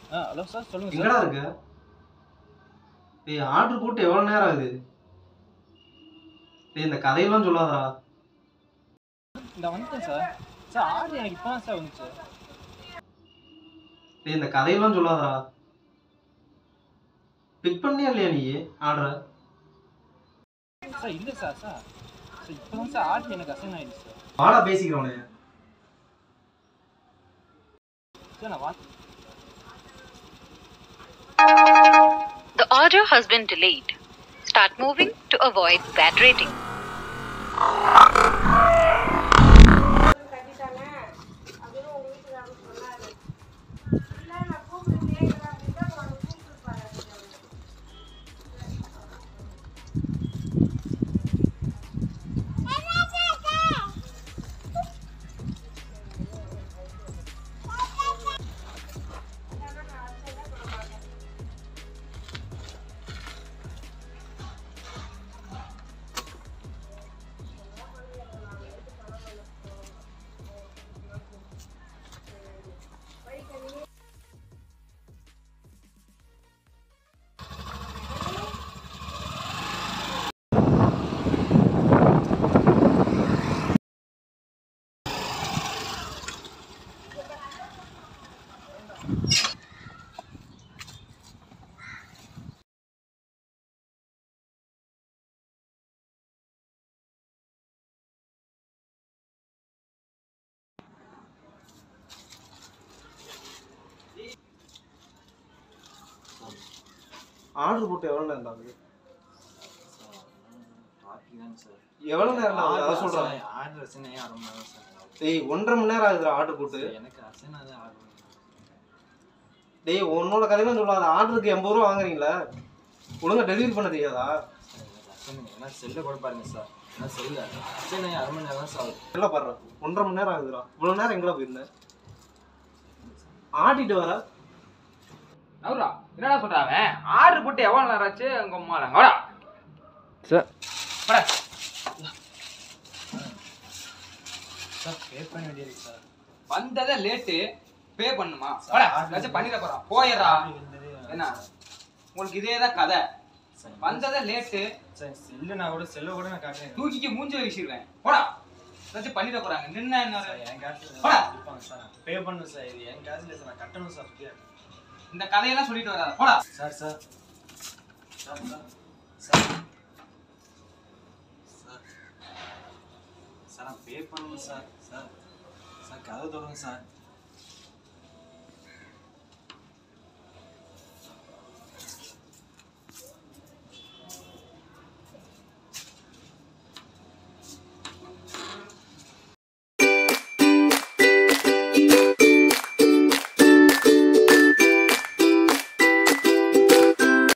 ஆ hello sir சொல்லுங்க எங்கடா இருக்க டேய் ஆர்டர் போட்டு எவ்வளவு நேரம் ஆகுது டேய் இந்த கதையெல்லாம் சொல்லாதடா இந்த வந்துட்டேன் சார் சார் ஆர்டர் எனக்கு இப்போ தான் சார் வந்துச்சு டேய் இந்த கதையெல்லாம் சொல்லாதடா பிக் பண்ணியா இல்லையா நீ ஆர்டரை சார் இல்லை சார் சார் சார் இப்போ தான் சார் ஆர்டர் எனக்கு அசைன் ஆயிடுச்சு சார் வாடா பேசிக்கிறோனே சார் நான் வா The order has been delayed. Start moving to avoid bad rating. கட்டிட்டானே அப்படின்னு உங்க வீட்டுக்காரர் சொன்னாரு இல்லை நான் கூப்பிட்டு கேட்குறேன் அப்படின்னா உனக்கு கூப்பிட்டுருப்பாரு ஆர்டர் போட்டு எவ்வளவு நேரம் ஆகுது பாக்கிதாங்க சார் எவ்வளவு நேரம் ஆகுது அதை சொல்றேன் ஆர்டர் அசைன் ஆகி அரை மணி நேரம் சார் டேய் ஒன்றரை மணி நேரம் ஆகுதுடா ஆர்டர் போட்டு எனக்கு அசைன் ஆகுது ஆர்டர் டேய் உன்னோட கதையெல்லாம் சொல்லாத ஆர்டருக்கு எண்பது ரூபா வாங்குறீங்களா ஒழுங்கா டெலிவரி பண்ண தெரியாதா சார் எனக்கு அசைன் ஏன்னா செல்லை கூட பாருங்க சார் ஏன்னா செல்ல அசைன் ஆகி அரை மணி நேரம் தான் சார் ஆகுது எல்லாம் பாடுறா ஒன்றரை மணி நேரம் ஆகுதுடா இவ்வளவு நேரம் எங்கடா போயிருந்தேன் ஆட்டிட்டு வர நவுரா என்னடா சொல்றாங்க ஆர்டர் போட்டு எவ்வளவு நேரம் ஆச்சு உங்க அம்மாலாங்க வாடா சார் வாடா சார் பே பண்ண வேண்டியது சார் வந்ததே லேட்டு பே பண்ணுமா வாடா ஏதாச்சும் பண்ணிட போறான் போயிடுறா என்ன உங்களுக்கு இதே தான் கதை வந்ததே லேட்டு சார் செல்லு நான் கூட செல்ல கூட நான் காட்டுறேன் தூக்கிக்கு மூஞ்சி வீசிடுவேன் போடா ஏதாச்சும் பண்ணிட போறாங்க நின்ன என்ன சார் என் காசுல போடா. இருப்பாங்க சார் பே பண்ணணும் சார் இது என் காசுல சார் நான் கட்டணும் சார் ஃப்ரீயா இந்த கதையெல்லாம் சொல்லிட்டு வராத போடா sir sir sir sir sir sir sir நான் பே பண்ணணும் சார் சார் சார் கதை தொடங்க சார்